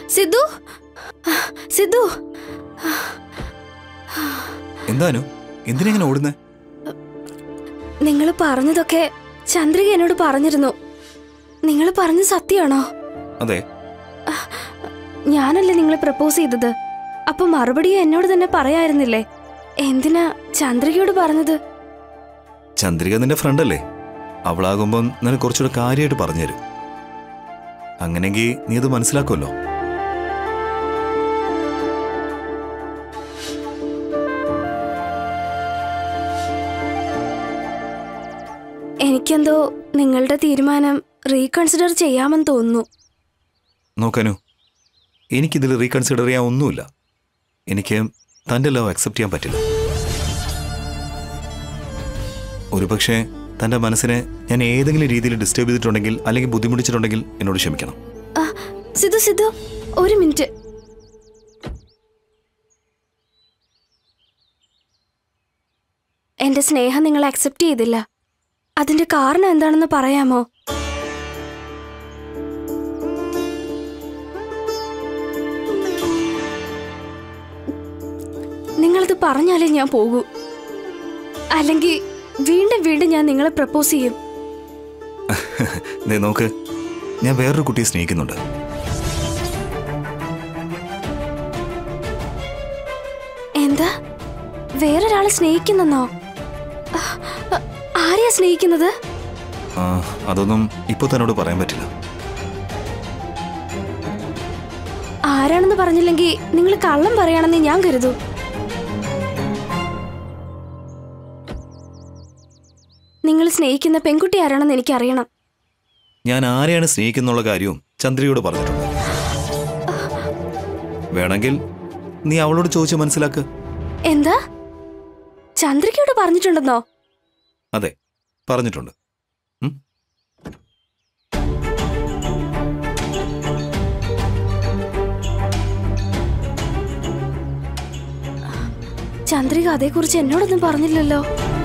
സിദ്ധു സിദ്ധു എന്താനു എന്തിനെങ്ങനെ ഓടുന്നേ നിങ്ങൾ പറഞ്ഞതൊക്കെ ചന്ദ്രിക എന്നോട് പറഞ്ഞിരുന്നു നിങ്ങൾ പറഞ്ഞ സത്യമാണോ അതെ ഞാനല്ലേ നിങ്ങളെ പ്രപ്പോസ് ചെയ്തത് അപ്പൊ മറുപടിയും എന്നോട് തന്നെ പറയായിരുന്നില്ലേ എന്തിനാ ചന്ദ്രികയോട് പറഞ്ഞത് ചന്ദ്രിക നിന്റെ ഫ്രണ്ട് അല്ലേ അവളാകുമ്പം നിനക്ക് കുറച്ചുകൂടെ കാര്യമായിട്ട് പറഞ്ഞുതരും അങ്ങനെങ്കിൽ നീ അത് മനസ്സിലാക്കുമല്ലോ എനിക്കെന്തോ നിങ്ങളുടെ തീരുമാനം റീകൺസിഡർ ചെയ്യാമെന്ന് തോന്നുന്നു നോക്കാനു എനിക്കിതിൽ റീകൺസിഡർ ചെയ്യാൻ ഒന്നുമില്ല എനിക്ക് തൻ്റെ ലവ് അക്സെപ്റ്റ് ചെയ്യാൻ പറ്റില്ല ഒരുപക്ഷെ തൻ്റെ മനസ്സിനെ ഞാൻ ഏതെങ്കിലും രീതിയിൽ ഡിസ്റ്റർബ് ചെയ്തിട്ടുണ്ടെങ്കിൽ അല്ലെങ്കിൽ ബുദ്ധിമുട്ടിച്ചിട്ടുണ്ടെങ്കിൽ എന്നോട് ക്ഷമിക്കണം ആ, സിധു സിധു ഒരു മിനിറ്റ് എന്റെ സ്നേഹം നിങ്ങൾ അക്സെപ്റ്റ് ചെയ്തില്ല അതിന്റെ കാരണം എന്താണെന്ന് പറയാമോ നിങ്ങളത് പറഞ്ഞാലേ ഞാൻ പോകൂ അല്ലെങ്കിൽ വീണ്ടും വീണ്ടും ഞാൻ നിങ്ങളെ പ്രപ്പോസ് ചെയ്യും ദേ നോക്ക് ഞാൻ വേറൊരു കുട്ടിയെ സ്നേഹിക്കുന്നുണ്ട് എന്താ വേറൊരാളെ സ്നേഹിക്കുന്നെന്നോ ആ, ആ, ആരെയാ സ്നേഹിക്കുന്നത് ആ, അതൊന്നും ഇപ്പോൾ തന്നോട് പറയാൻ പറ്റില്ല ആരാണെന്ന് പറഞ്ഞില്ലെങ്കിൽ നിങ്ങൾ കള്ളം പറയാണെന്ന് ഞാൻ കരുതൂ നിങ്ങൾ സ്നേഹിക്കുന്ന പെൺകുട്ടി ആരാണെന്ന് എനിക്കറിയണം ഞാൻ ആരെയാണ് സ്നേഹിക്കുന്നുള്ള കാര്യവും ചന്ദ്രയോട് പറഞ്ഞിട്ടുണ്ട് വേണമെങ്കിൽ നീ അവളോട് ചോദിച്ച് മനസ്സിലാക്ക് എന്താ ചന്ദ്രികയോട് പറഞ്ഞിട്ടുണ്ടെന്നോ അതെ പറഞ്ഞിട്ടുണ്ട് ഉം? ചന്ദ്രിക അതേക്കുറിച്ച് എന്നോടൊന്നും പറഞ്ഞില്ലല്ലോ